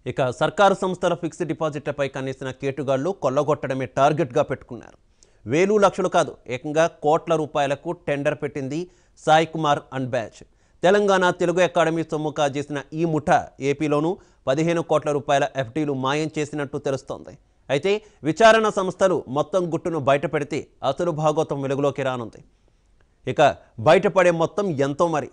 ఇక సర్కారు సంస్థల ఫిక్స్డ్ డిపాజిట్లపై కన్నేసిన కేటుగాళ్లు కొల్లగొట్టడమే టార్గెట్గా పెట్టుకున్నారు వేలు లక్షలు కాదు ఏకంగా కోట్ల రూపాయలకు టెండర్ పెట్టింది Sai Kumar and batch Telangana Telugu academy సొమ్ము కాజేసిన ఈ ముఠ ఏపీలోనూ పదిహేను కోట్ల రూపాయల ఎఫ్డీలు మాయం చేసినట్టు తెలుస్తోంది అయితే విచారణ సంస్థలు మొత్తం గుట్టును బయటపెడితే అసలు భాగోతం వెలుగులోకి రానుంది ఇక బయటపడే మొత్తం ఎంతో మరి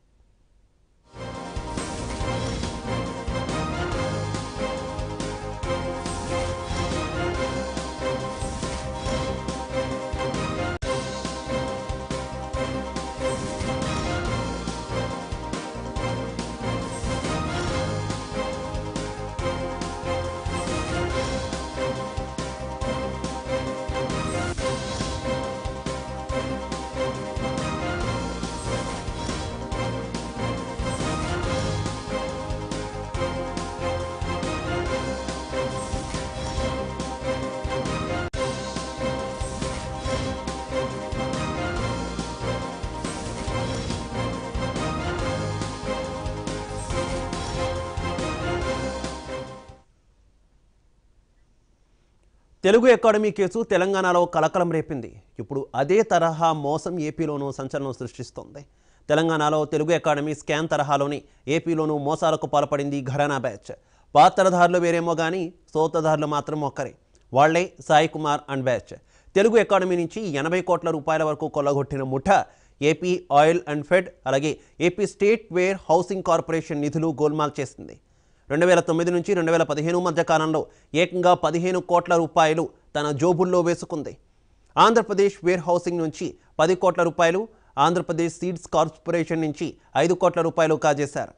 తెలుగు అకాడమీ కేసు తెలంగాణలో కలకలం రేపింది ఇప్పుడు అదే తరహా మోసం ఏపీలోనూ సంచలనం సృష్టిస్తోంది తెలంగాణలో తెలుగు అకాడమీ స్కామ్ తరహాలోని ఏపీలోనూ మోసాలకు పాల్పడింది ఘరానా బ్యాచ్ పాత్రధారులు వేరేమో కానీ సోతదారులు మాత్రం ఒక్కరే వాళ్లే Sai Kumar and batch Telugu academy నుంచి ఎనభై కోట్ల రూపాయల వరకు కొల్లగొట్టిన ముఠ ఏపీ ఆయిల్ అండ్ ఫెడ్ అలాగే AP state warehousing corporation నిధులు గోల్మాల్ చేసింది రెండు వేల తొమ్మిది నుంచి రెండు వేల పదిహేను మధ్య కాలంలో ఏకంగా పదిహేను కోట్ల రూపాయలు తన జోబుల్లో వేసుకుంది ఆంధ్రప్రదేశ్ వేర్ హౌసింగ్ నుంచి పది కోట్ల రూపాయలు ఆంధ్రప్రదేశ్ సీడ్స్ కార్పొరేషన్ నుంచి ఐదు కోట్ల రూపాయలు కాజేశారు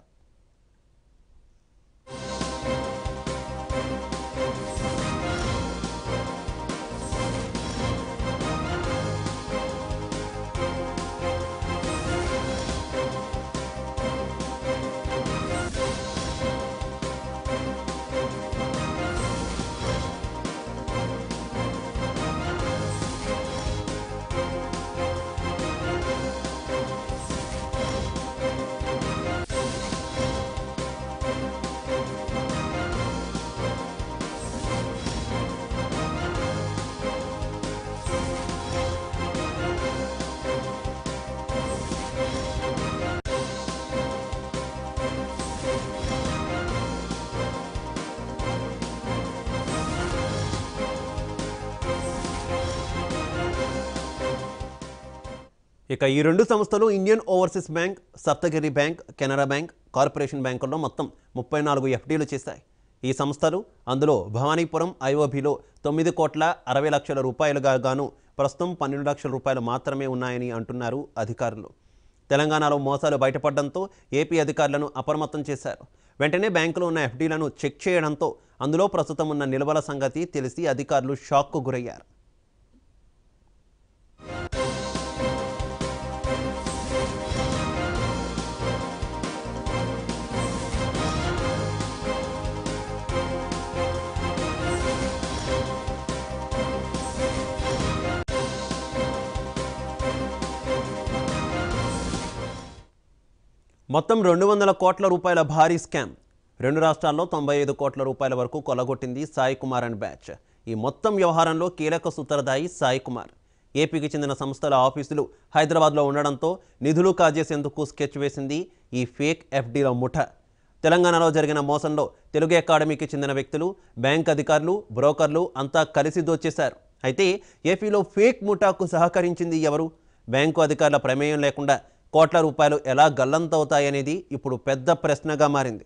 ఇక ఈ రెండు సంస్థలు Indian overseas bank Saptagiri bank Canara bank corporation బ్యాంకుల్లో మొత్తం ముప్పై నాలుగు ఎఫ్డీలు చేశాయి ఈ సంస్థలు అందులో భవానీపురం ఐఓబిలో తొమ్మిది కోట్ల అరవై లక్షల రూపాయలుగా గాను ప్రస్తుతం పన్నెండు లక్షల రూపాయలు మాత్రమే ఉన్నాయని అంటున్నారు అధికారులు తెలంగాణలో మోసాలు బయటపడడంతో ఏపీ అధికారులను అప్రమత్తం చేశారు వెంటనే బ్యాంకులో ఉన్న ఎఫ్డీలను చెక్ చేయడంతో అందులో ప్రస్తుతం ఉన్న నిల్వల సంగతి తెలిసి అధికారులు షాక్కు గురయ్యారు మొత్తం రెండు వందల కోట్ల రూపాయల భారీ స్కామ్ రెండు రాష్ట్రాల్లో తొంభై ఐదు కోట్ల రూపాయల వరకు కొల్లగొట్టింది సాయి కుమార్ అండ్ బ్యాచ్ ఈ మొత్తం వ్యవహారంలో కీలక సూత్రధాయి సాయి కుమార్ ఏపీకి చెందిన సంస్థల ఆఫీసులు హైదరాబాద్లో ఉండడంతో నిధులు కాజేసేందుకు స్కెచ్ వేసింది ఈ ఫేక్ ఎఫ్డీల ముఠ తెలంగాణలో జరిగిన మోసంలో తెలుగు అకాడమీకి చెందిన వ్యక్తులు బ్యాంక్ అధికారులు బ్రోకర్లు అంతా కలిసి దోచేశారు అయితే ఏపీలో ఫేక్ ముఠాకు సహకరించింది ఎవరు బ్యాంకు అధికారుల ప్రమేయం లేకుండా కోట్ల రూపాయలు ఎలా గల్లంతవుతాయనేది ఇప్పుడు పెద్ద ప్రశ్నగా మారింది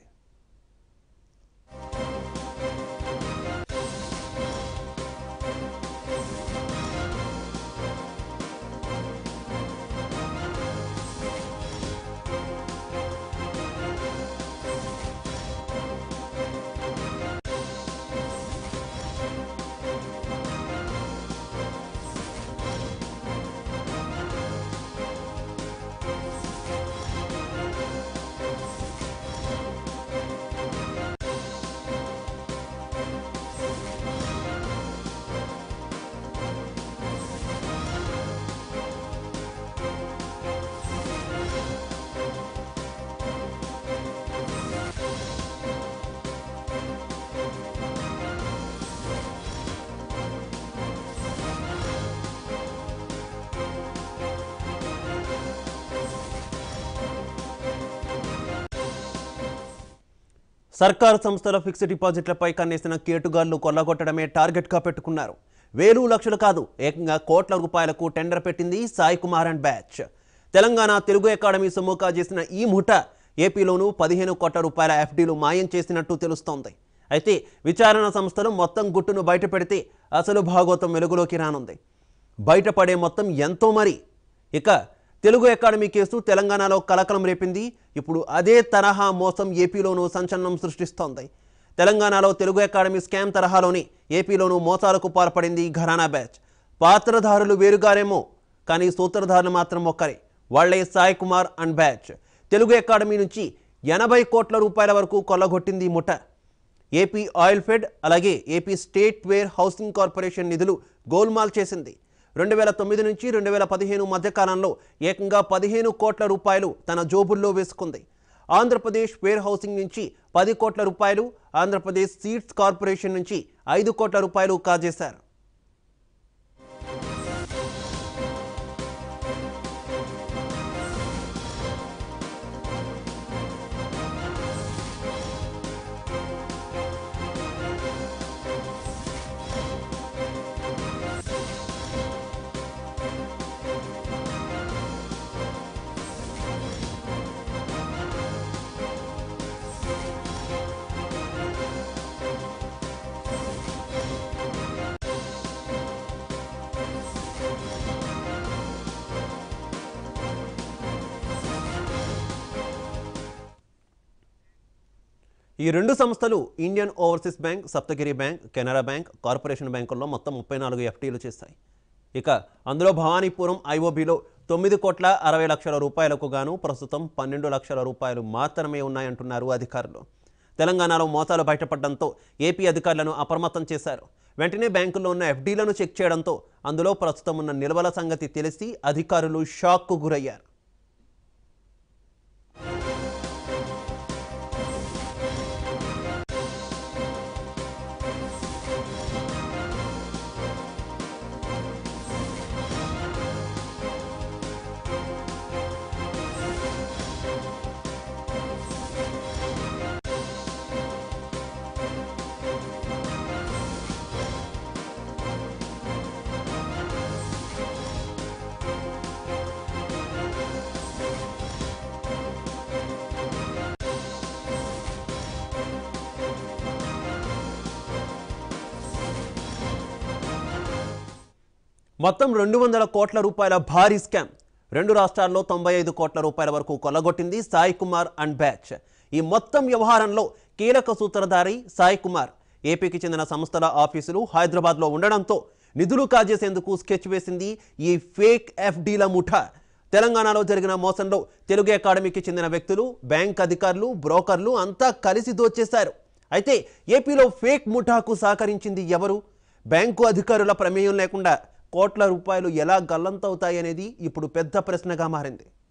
సర్కారు సంస్థల ఫిక్స్డ్ డిపాజిట్లపై కన్నేసిన కేటుగాళ్లు కొల్లగొట్టడమే టార్గెట్గా పెట్టుకున్నారు వేలు లక్షలు కాదు ఏకంగా కోట్ల రూపాయలకు టెండర్ పెట్టింది Sai Kumar and batch Telangana Telugu academy సొమ్ముగా చేసిన ఈ ముఠ ఏపీలోనూ పదిహేను కోట్ల రూపాయల ఎఫ్డీలు మాయం చేసినట్టు తెలుస్తోంది అయితే విచారణ సంస్థలు మొత్తం గుట్టును బయటపెడితే అసలు భాగోతం వెలుగులోకి రానుంది బయటపడే మొత్తం ఎంతో మరి ఇక తెలుగు అకాడమీ కేసు తెలంగాణలో కలకలం రేపింది ఇప్పుడు అదే తరహా మోసం ఏపీలోనూ సంచలనం సృష్టిస్తోంది తెలంగాణలో తెలుగు అకాడమీ స్కామ్ తరహాలోని ఏపీలోనూ మోసాలకు పాల్పడింది ఘరానా బ్యాచ్ పాత్రధారులు వేరుగారేమో కానీ సూత్రధారులు మాత్రం ఒక్కరే వాళ్లే Sai Kumar and batch Telugu academy నుంచి ఎనభై కోట్ల రూపాయల వరకు కొల్లగొట్టింది ఈ ముఠ ఏపీ ఆయిల్ ఫెడ్ అలాగే AP state warehousing corporation నిధులు గోల్మాల్ చేసింది రెండు వేల తొమ్మిది నుంచి రెండు వేల పదిహేను మధ్యకాలంలో ఏకంగా పదిహేను కోట్ల రూపాయలు తన జోబుల్లో వేసుకుంది ఆంధ్రప్రదేశ్ వేర్ హౌసింగ్ నుంచి పది కోట్ల రూపాయలు ఆంధ్రప్రదేశ్ సీడ్స్ కార్పొరేషన్ నుంచి ఐదు కోట్ల రూపాయలు కాజేశారు ఈ రెండు సంస్థలు Indian overseas bank Saptagiri bank Canara bank corporation బ్యాంకుల్లో మొత్తం ముప్పై నాలుగు ఎఫ్టీలు చేశాయి ఇక అందులో భవానీపురం ఐఓబిలో తొమ్మిది కోట్ల అరవై లక్షల రూపాయలకు గాను ప్రస్తుతం పన్నెండు లక్షల రూపాయలు మాత్రమే ఉన్నాయంటున్నారు అధికారులు తెలంగాణలో మోసాలు బయటపడడంతో ఏపీ అధికారులను అప్రమత్తం చేశారు వెంటనే బ్యాంకుల్లో ఉన్న ఎఫ్డీలను చెక్ చేయడంతో అందులో ప్రస్తుతం ఉన్న నిల్వల సంగతి తెలిసి అధికారులు షాక్కు గురయ్యారు మొత్తం రెండు వందల కోట్ల రూపాయల భారీ స్కామ్ రెండు రాష్ట్రాల్లో తొంభై ఐదు కోట్ల రూపాయల వరకు కొల్లగొట్టింది సాయి కుమార్ అండ్ బ్యాచ్ ఈ మొత్తం వ్యవహారంలో కీలక సూత్రధారి సాయి కుమార్ ఏపీకి చెందిన సంస్థల ఆఫీసులు హైదరాబాద్లో ఉండడంతో నిధులు కాజేసేందుకు స్కెచ్ వేసింది ఈ ఫేక్ ఎఫ్డీల ముఠా తెలంగాణలో జరిగిన మోసంలో తెలుగు అకాడమీకి చెందిన వ్యక్తులు బ్యాంక్ అధికారులు బ్రోకర్లు అంతా కలిసి దోచేశారు అయితే ఏపీలో ఫేక్ ముఠాకు సహకరించింది ఎవరు బ్యాంకు అధికారుల ప్రమేయం లేకుండా కోట్ల రూపాయలు ఎలా గల్లంతవుతాయనేది ఇప్పుడు పెద్ద ప్రశ్నగా మారింది